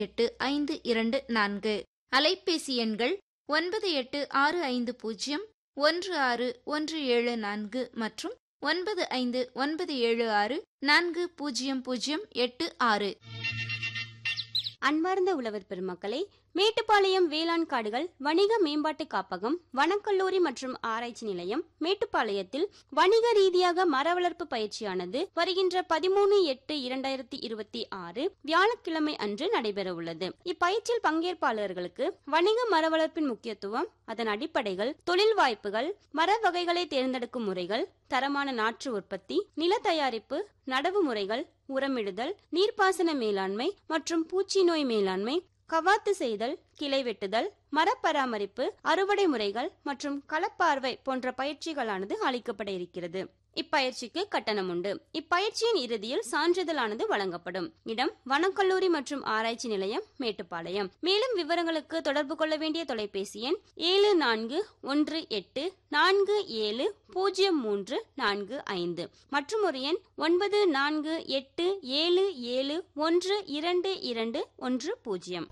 எட்டு ஐந்து இரண்டு நான்கு அலைபேசி எண்கள் ஒன்பது எட்டு ஆறு ஐந்து பூஜ்ஜியம் ஒன்று ஆறு ஒன்று ஏழு நான்கு மற்றும் ஒன்பது ஐந்து ஒன்பது ஏழு ஆறு நான்கு பூஜ்ஜியம் பூஜ்ஜியம் எட்டு ஆறு அன்பார்ந்த உழவர் பெருமக்களே மேட்டுப்பாளையம் வேளாண் காடுகள் வணிக மேம்பாட்டு காப்பகம் வனக்கல்லூரி மற்றும் ஆராய்ச்சி நிலையம் மேட்டுப்பாளையத்தில் வணிக ரீதியாக மர வளர்ப்பு பயிற்சியானது வருகின்ற பதிமூணு எட்டு இரண்டாயிரத்தி இருபத்தி ஆறு வியாழக்கிழமை அன்று நடைபெற உள்ளது இப்பயிற்சியில் பங்கேற்பாளர்களுக்கு வணிக மர வளர்ப்பின் முக்கியத்துவம் அதன் அடிப்படைகள் தொழில் வாய்ப்புகள் மர வகைகளை தேர்ந்தெடுக்கும் முறைகள் தரமான நாற்று உற்பத்தி நில தயாரிப்பு நடவு முறைகள் உரமிடுதல் நீர்ப்பாசன மேலாண்மை மற்றும் பூச்சி நோய் மேலாண்மை கவாத்து செய்தல் கிளை வெட்டுதல் மரப்பராமரிப்பு அறுவடை முறைகள் மற்றும் களப்பார்வை போன்ற பயிற்சிகளானது அளிக்கப்பட இருக்கிறது இப்பயிற்சிக்கு கட்டணம் உண்டு இப்பயிற்சியின் இறுதியில் சான்றிதழானது வழங்கப்படும் இடம் வனக்கல்லூரி மற்றும் ஆராய்ச்சி நிலையம் மேட்டுப்பாளையம் மேலும் விவரங்களுக்கு தொடர்பு கொள்ள வேண்டிய தொலைபேசி எண் ஏழு நான்கு ஒன்று எட்டு நான்கு ஏழு பூஜ்ஜியம் மூன்று நான்கு ஐந்து மற்றும் ஒரு எண் ஒன்பது நான்கு எட்டு ஏழு ஏழு ஒன்று இரண்டு இரண்டு ஒன்று பூஜ்ஜியம்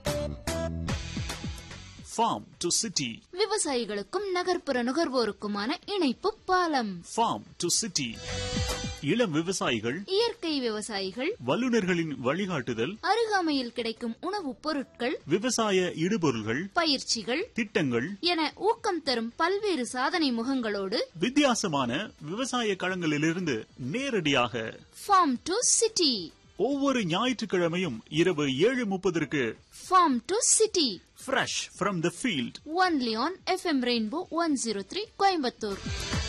farm to city விவசாயிகளுக்கும் நகர்ப்புற நுகர்வோருக்குமான இணைப்பு பாலம் farm to city இளம் விவசாயிகள் இயற்கை விவசாயிகள் வல்லுநர்களின் வழிகாட்டுதல் அருகாமையில் கிடைக்கும் உணவுப் பொருட்கள் விவசாய இடுபொருள்கள் பயிற்சிகள் திட்டங்கள் என ஊக்கம் தரும் பல்வேறு சாதனை முகங்களோடு வித்தியாசமான விவசாய களங்களிலிருந்து நேரடியாக ஃபார்ம் டு சிட்டி ஒவ்வொரு ஞாயிற்றுக்கிழமையும் இரவு ஏழு முப்பதற்கு farm to city fresh from the field only on FM rainbow one zero three Coimbatore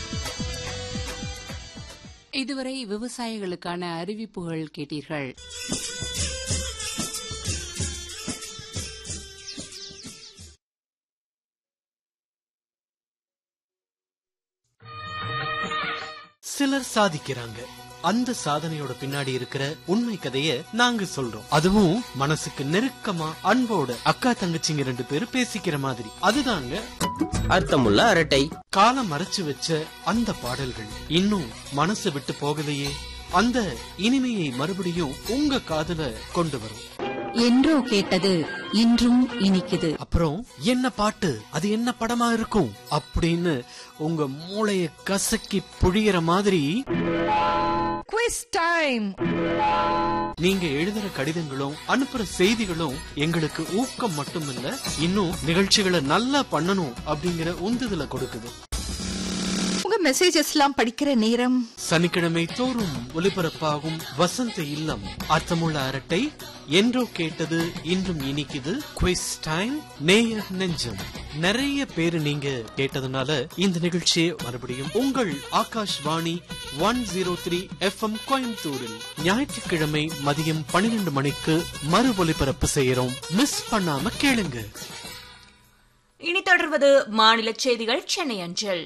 இதுவரை விவசாயிகளுக்கான அறிவிப்புகள் கேட்டீர்கள் சிலர் சாதிக்கிறாங்க அந்த சாதனையோட பின்னாடி இருக்கிற உண்மை கதைய நாங்க சொல்றோம் அதுவும் மனசுக்கு நெருக்கமா அன்போட அக்கா தங்கச்சிங்க ரெண்டு பேரும் பேசிக்கிற மாதிரி அதுதாங்க அர்த்தமுள்ள அரட்டை காலம் மறைச்சு வச்ச அந்த பாடல்கள் இன்னும் மனசு விட்டு போகலையே அந்த இனிமையை மறுபடியும் உங்க காதுல கொண்டு வரும் என்றோ கேட்டது இன்றும் இனிக்குது அப்புறம் என்ன பாட்டு அது என்ன படமா இருக்கும் அப்படின்னு உங்க மூளைய கசக்கி புழியற மாதிரி குவிஸ் டைம் நீங்க எழுதுற கடிதங்களும் அனுப்புற செய்திகளும் எங்களுக்கு ஊக்கம் மட்டுமில்ல இன்னும் நிகழ்ச்சிகளை நல்லா பண்ணணும் அப்படிங்கிற உந்துதலை கொடுக்குது உங்க மெசேஜஸ் எல்லாம் படிக்கிற நேரம் சனிக்கிழமை தோறும் ஒலிபரப்பாகும் வசந்த இல்லம் அர்த்தமுள்ள அரட்டை என்றோ கேட்டது இன்றும் இனிக்குது குவிஸ் டைம் நேயர் நெஞ்சம் நிறைய பேரு நீங்க கேட்டதுனால இந்த நிகழ்ச்சியை மறுபடியும் உங்கள் Akashvani one zero three FM கோயம்புத்தூரில் ஞாயிற்றுக்கிழமை மதியம் பன்னிரண்டு மணிக்கு மறு ஒலிபரப்பு செய்யறோம் மிஸ் பண்ணாம கேளுங்க இனி தொடர்வது மாநில செய்திகள் சென்னை அஞ்சல்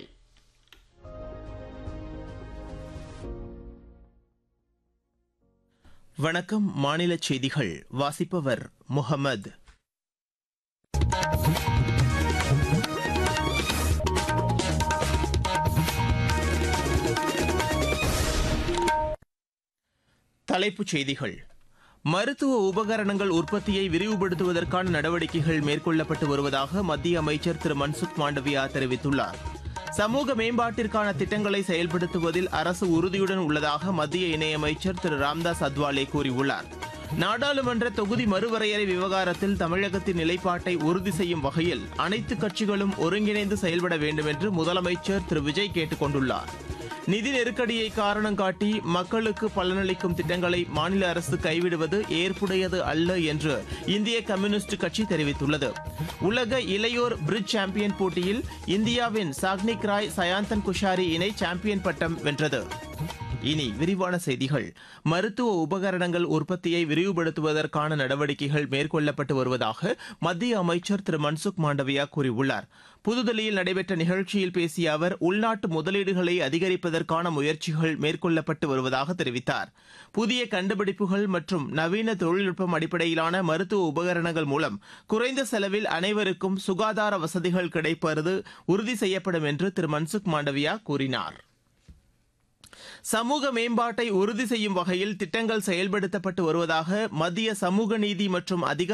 வணக்கம் மாநில செய்திகள் வாசிப்பவர் முகமது தலைப்புச் செய்திகள் மருத்துவ உபகரணங்கள் உற்பத்தியை விரிவுபடுத்துவதற்கான நடவடிக்கைகள் மேற்கொள்ளப்பட்டு வருவதாக மத்திய அமைச்சர் திரு மன்சுக் மாண்டவியா தெரிவித்துள்ளார் சமூக மேம்பாட்டிற்கான திட்டங்களை செயல்படுத்துவதில் அரசு உறுதியுடன் உள்ளதாக மத்திய இணையமைச்சர் திரு ராம்தாஸ் அத்வாலே கூறியுள்ளார் நாடாளுமன்ற தொகுதி மறுவரையறை விவகாரத்தில் தமிழகத்தின் நிலைப்பாட்டை உறுதி செய்யும் வகையில் அனைத்து கட்சிகளும் ஒருங்கிணைந்து செயல்பட வேண்டும் என்று முதலமைச்சர் திரு விஜய் கேட்டுக் கொண்டுள்ளார் நிதி நெருக்கடியை காரணம் காட்டி மக்களுக்கு பலனளிக்கும் திட்டங்களை மாநில அரசு கைவிடுவது ஏற்புடையது அல்ல என்று இந்திய கம்யூனிஸ்ட் கட்சி தெரிவித்துள்ளது உலக இளையோர் பிரிட்ஜ் சாம்பியன் போட்டியில் இந்தியாவின் சாக்னிக் ராய் சயாந்தன் குஷாரி இணை சாம்பியன் பட்டம் வென்றது இனி விரிவான செய்திகள் மருத்துவ உபகரணங்கள் உற்பத்தியை விரிவுபடுத்துவதற்கான நடவடிக்கைகள் மேற்கொள்ளப்பட்டு வருவதாக மத்திய அமைச்சர் திரு மன்சுக் மாண்டவியா கூறியுள்ளார் புதுதில்லியில் நடைபெற்ற நிகழ்ச்சியில் பேசிய அவர் உள்நாட்டு முதலீடுகளை அதிகரிப்பதற்கான முயற்சிகள் மேற்கொள்ளப்பட்டு வருவதாக தெரிவித்தார் புதிய கண்டுபிடிப்புகள் மற்றும் நவீன தொழில்நுட்பம் அடிப்படையிலான மருத்துவ உபகரணங்கள் மூலம் குறைந்த செலவில் அனைவருக்கும் சுகாதார வசதிகள் கிடைப்பது உறுதி செய்யப்படும் என்று திரு மன்சுக் மாண்டவியா கூறினார் சமூக மேம்பாட்டை உறுதி செய்யும் வகையில் திட்டங்கள் செயல்படுத்தப்பட்டு வருவதாக மத்திய சமூக நீதி மற்றும் அதிகார